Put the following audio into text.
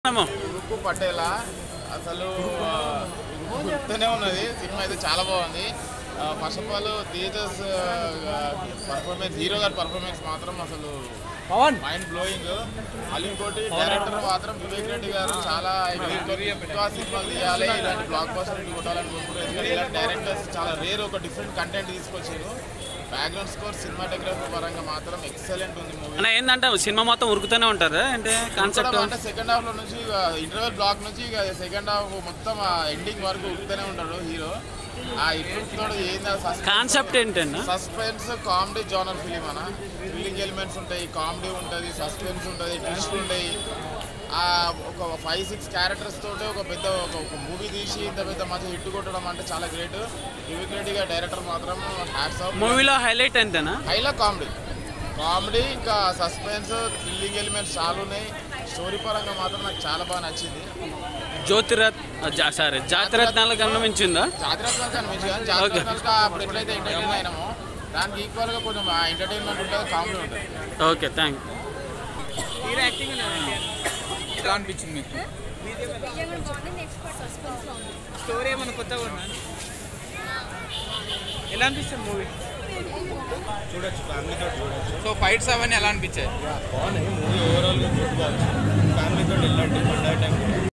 అమ్మో. ఉరుకు పటేలా అసలు ఆ, గుర్తునే ఉన్నది సినిమా అయితే చాలా బాగుంది first of all theatres performance hero గారి పర్ఫార్మెన్స్ మాత్రం అసలు పవన్ మైండ్ బ్లోయింగ్ మళ్ళీ ఇంకోటి డైరెక్టర్ మాత్రం వివేక్ రెడ్డి గారు చాలా ఇంకా సినిమాలు తీయాలి ఇలాంటి బ్లాక్ బస్టర్ రెడ్డి కొట్టాలని కోరుకుంటారు ఎందుకంటే ఇలాంటి డైరెక్టర్స్ చాలా రేర్ ఒక డిఫరెంట్ కంటెంట్ తీసుకొచ్చారు బ్యాక్గ్రౌండ్ స్కోర్ సినిమాటోగ్రఫీ పరంగా మాత్రం ఎక్సలెంట్ ఉంది మూవీ అన్న ఏంటంటే సినిమా మొత్తం ఉరుకుతూనే ఉంటుందా అంటే కాన్సెప్ట్ అంటే సెకండ్ హాఫ్ లో నుంచి ఇంటర్వెల్ బ్లాక్ నుంచి ఇక సెకండ్ హాఫ్ మొత్తం ఎండింగ్ వరకు ఉరుకుతూనే ఉంటాడు హీరో ఆ ఇప్పుడు ఏంది కాన్సెప్ట్ ఏంటన్నా సస్పెన్స్ కామెడీ జోనర్ ఫిలిం అన్న ఫీలింగ్ ఎలిమెంట్స్ ఉంటాయి కామెడీ ఉంటుంది సస్పెన్స్ ఉంటుంది ట్విస్ట్ ఉంటాయి ఆ ఒక ఫైవ్ సిక్స్ క్యారెక్టర్స్ తోటి ఒక పెద్ద ఒక ఒక మూవీ తీసి ఇంత పెద్ద మంచి హిట్ కొట్టడం అంటే చాలా గ్రేట్ వివేక్ రెడ్డి గారి డైరెక్టర్ మాత్రం హ్యాట్స్ ఆఫ్ మూవీలో హైలైట్ ఎంతనా హైలా కామెడీ కామెడీ ఇంకా సస్పెన్స్ థ్రిల్లింగ్ ఎలిమెంట్స్ చాలా ఉన్నాయి స్టోరీ పరంగా మాత్రం నాకు చాలా బాగా నచ్చింది జ్యోతిరత్ సారీ జాతిరత్నాల గమనించిందా జాతిరత్నాలు కనిపించింది కానీ జాతిరత్నాలు అప్పుడు ఎట్లయితే ఎంటర్టైన్ అయినామో దానికి ఈక్వల్గా కొంచెం ఎంటర్టైన్మెంట్ ఉంటుంది కామెడీ ఉంటుంది ఓకే థ్యాంక్ హీరో యాక్టింగ్ ఎలా అనిపించింది మీకు నిజంగా బాగుంది నెక్స్ట్ పార్ట్ సస్పెన్స్ లో ఉంది స్టోరీ ఏమైనా కొత్తగా ఉందా ఎలా అనిపిస్తుంది మూవీ చూడొచ్చు ఫ్యామిలీతో చూడొచ్చు సో ఫైట్స్ అవన్నీ ఎలా అనిపించాయి బాగున్నాయి మూవీ ఓవరాల్గా గుడ్ ఫ్యామిలీతో వెళ్ళండి పండగ టైం